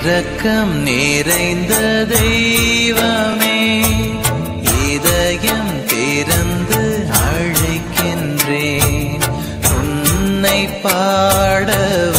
இரக்கம் நிறைந்த தெய்வமே இதயம் திறந்து அழைக்கின்றேன் உன்னை பாட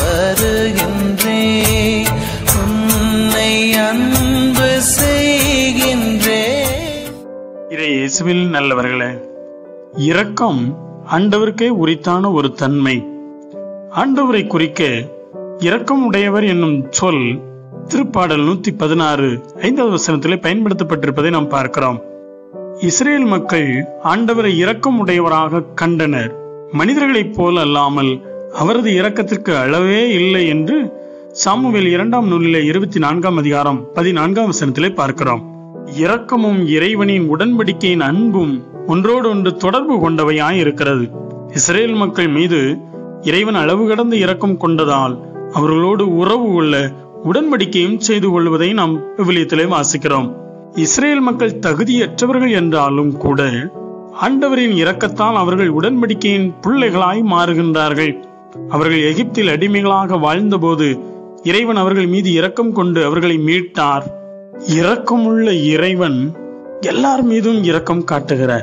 வருகின்றேன் உன்னை அன்பு செய்கின்றேன் இறை இயேசுவில் நல்லவர்களே இரக்கம் ஆண்டவருக்கே உரித்தான ஒரு தன்மை ஆண்டவரை குறிக்க இரக்கம் உடையவர் என்னும் சொல் திருப்பாடல் நூத்தி பதினாறு ஐந்தாவது வசனத்திலே பயன்படுத்தப்பட்டிருப்பதை நாம் பார்க்கிறோம் இஸ்ரேல் மக்கள் ஆண்டவரை இரக்கம் உடையவராக கண்டனர் மனிதர்களைப் போல் அல்லாமல் அவரது இரக்கத்திற்கு அளவே இல்லை என்று சாமுவேல் இரண்டாம் நூலிலே இருபத்தி நான்காம் அதிகாரம் பதினான்காம் வசனத்திலே பார்க்கிறோம் இரக்கமும் இறைவனின் உடன்படிக்கையின் அன்பும் ஒன்றோடு ஒன்று தொடர்பு கொண்டவையாய் இருக்கிறது இஸ்ரேல் மக்கள் மீது இறைவன் அளவு கடந்த இரக்கம் கொண்டதால் அவர்களோடு உறவு கொள்ள உடன்படிக்கையும் செய்து கொள்வதை நாம் விவிலியத்திலே வாசிக்கிறோம் இஸ்ரேல் மக்கள் தகுதியற்றவர்கள் என்றாலும் கூட ஆண்டவரின் இரக்கத்தால் அவர்கள் உடன்படிக்கையின் பிள்ளைகளாய் மாறுகின்றார்கள் அவர்கள் எகிப்தில் அடிமைகளாக வாழ்ந்தபோது இறைவன் அவர்கள் மீது இரக்கம் கொண்டு அவர்களை மீட்டார் இரக்கமுள்ள இறைவன் எல்லார் மீதும் இரக்கம் காட்டுகிறார்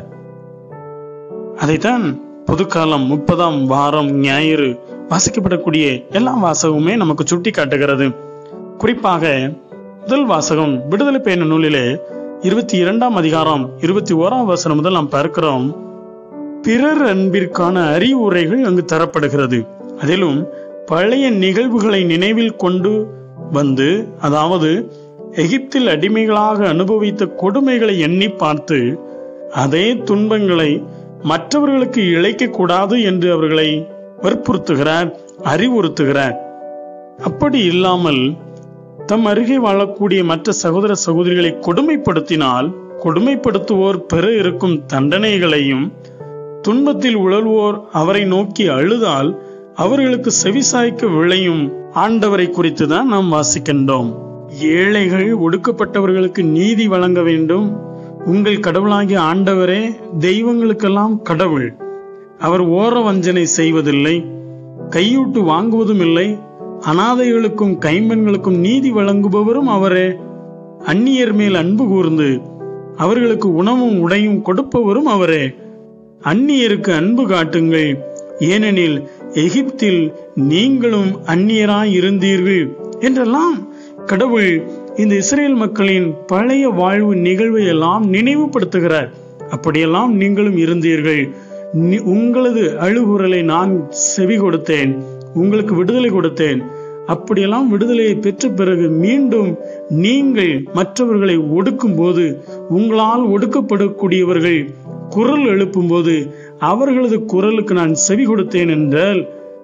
அதைத்தான் பொதுக்காலம் முப்பதாம் வாரம் ஞாயிறு வாசிக்கப்படக்கூடிய எல்லா வாசகமுமே நமக்கு சுட்டி காட்டுகிறது குறிப்பாக முதல் வாசகம் விடுதலை பயண நூலிலே இருபத்தி இரண்டாம் அதிகாரம் இருபத்தி ஓராம் வசனம் முதல் நாம் பார்க்கிறோம் பிறர் அன்பிற்கான அறிவுரைகள் அங்கு தரப்படுகிறது அதிலும் பழைய நிகழ்வுகளை நினைவில் கொண்டு வந்து அதாவது எகிப்தில் அடிமைகளாக அனுபவித்த கொடுமைகளை எண்ணி பார்த்து அதே துன்பங்களை மற்றவர்களுக்கு இழைக்க கூடாது என்று அவர்களை வற்புறுத்துகிறார் அறிவுறுத்துகிறார் அப்படி இல்லாமல் தம் அருகே வாழக்கூடிய மற்ற சகோதர சகோதரிகளை கொடுமைப்படுத்தினால் கொடுமைப்படுத்துவோர் பெற இருக்கும் தண்டனைகளையும் துன்பத்தில் உழல்வோர் அவரை நோக்கி அழுதால் அவர்களுக்கு செவிசாய்க்க விளையும் ஆண்டவரை குறித்து தான் நாம் வாசிக்கின்றோம் ஏழைகள் ஒடுக்கப்பட்டவர்களுக்கு நீதி வழங்க வேண்டும் உங்கள் கடவுளாகிய ஆண்டவரே தெய்வங்களுக்கெல்லாம் கடவுள் அவர் ஓர வஞ்சனை செய்வதில்லை கையூட்டு வாங்குவதும் இல்லை அனாதைகளுக்கும் கைம்பெண்களுக்கும் நீதி வழங்குபவரும் அவரே அந்நியர் மேல் அன்பு கூர்ந்து அவர்களுக்கு உணவும் உடையும் கொடுப்பவரும் அவரே அந்நியருக்கு அன்பு காட்டுங்கள் ஏனெனில் எகிப்தில் நீங்களும் அந்நியராய் இருந்தீர்கள் என்றெல்லாம் கடவுள் இந்த இஸ்ரேல் மக்களின் பழைய வாழ்வு நிகழ்வை எல்லாம் நினைவுபடுத்துகிறார் அப்படியெல்லாம் நீங்களும் இருந்தீர்கள் நி- உங்களது அழுகுரலை நான் செவி கொடுத்தேன் உங்களுக்கு விடுதலை கொடுத்தேன் அப்படியெல்லாம் விடுதலையை பெற்ற பிறகு மீண்டும் நீங்கள் மற்றவர்களை ஒடுக்கும் போது உங்களால் ஒடுக்கப்படக்கூடியவர்கள் குரல் எழுப்பும்போது அவர்களது குரலுக்கு நான் செவி கொடுத்தேன் என்றால்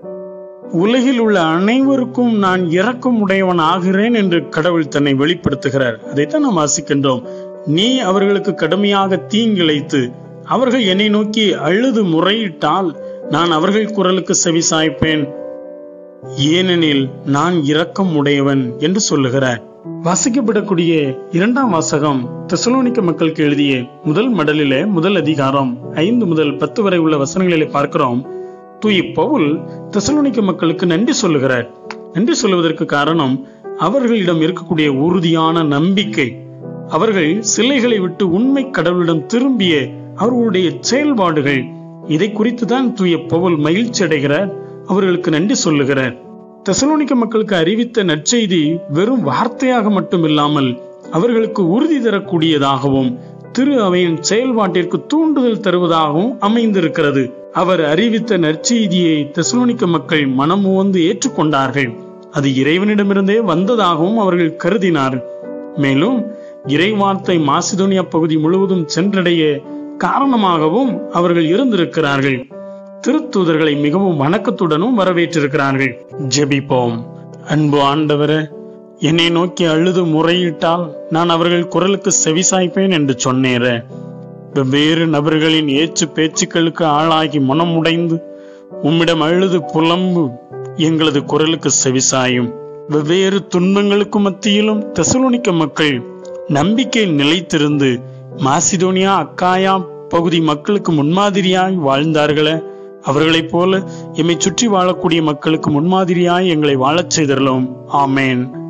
உலகில் உள்ள அனைவருக்கும் நான் இரக்கம் உடையவன் ஆகிறேன் என்று கடவுள் தன்னை வெளிப்படுத்துகிறார் அதைத்தான் நாம் வாசிக்கின்றோம் நீ அவர்களுக்கு கடுமையாக தீங்கிழைத்து அவர்கள் என்னை நோக்கி அழுது முறையிட்டால் நான் அவர்கள் குரலுக்கு செவி சாய்ப்பேன் ஏனெனில் நான் இரக்கம் உடையவன் என்று சொல்லுகிறார் வாசிக்கப்படக்கூடிய இரண்டாம் வாசகம் தெசலோனிக்க மக்களுக்கு எழுதிய முதல் மடலிலே முதல் அதிகாரம் ஐந்து முதல் பத்து வரை உள்ள வசனங்களிலே பார்க்கிறோம் தூய பவுல் தெசலோனிக்க மக்களுக்கு நன்றி சொல்லுகிறார் நன்றி சொல்லுவதற்கு காரணம் அவர்களிடம் இருக்கக்கூடிய உறுதியான நம்பிக்கை அவர்கள் சிலைகளை விட்டு உண்மை கடவுளிடம் திரும்பிய அவர்களுடைய செயல்பாடுகள் இதை குறித்து தான் தூய பவுல் மகிழ்ச்சி அடைகிறார் அவர்களுக்கு நன்றி சொல்லுகிறார் தெசலோனிக்க மக்களுக்கு அறிவித்த நற்செய்தி வெறும் வார்த்தையாக மட்டும் இல்லாமல் அவர்களுக்கு உறுதி தரக்கூடியதாகவும் திரு அவையின் செயல்பாட்டிற்கு தூண்டுதல் தருவதாகவும் அமைந்திருக்கிறது அவர் அறிவித்த நற்செய்தியை தெசலோனிக்க மக்கள் மனமுவந்து ஏற்றுக்கொண்டார்கள் அது இறைவனிடமிருந்தே வந்ததாகவும் அவர்கள் கருதினார் மேலும் இறைவார்த்தை மாசிதோனியா பகுதி முழுவதும் சென்றடைய காரணமாகவும் அவர்கள் இருந்திருக்கிறார்கள் திருத்தூதர்களை மிகவும் வணக்கத்துடனும் வரவேற்றிருக்கிறார்கள் ஜெபிப்போம் அன்பு ஆண்டவரே என்னை நோக்கி அழுது முறையிட்டால் நான் அவர்கள் குரலுக்கு செவிசாய்ப்பேன் என்று சொன்னேரே வெவ்வேறு நபர்களின் ஏச்சு பேச்சுக்களுக்கு ஆளாகி மனமுடைந்து உம்மிடம் அழுது புலம்பு எங்களது குரலுக்கு செவிசாயும் வெவ்வேறு துன்பங்களுக்கு மத்தியிலும் தெசலோனிக்க மக்கள் நம்பிக்கையில் நிலைத்திருந்து மாசிடோனியா அக்காயா பகுதி மக்களுக்கு முன்மாதிரியாய் வாழ்ந்தார்களே அவர்களைப் போல எம்மை சுற்றி வாழக்கூடிய மக்களுக்கு முன்மாதிரியாய் எங்களை வாழச் செய்தரலும் ஆமேன்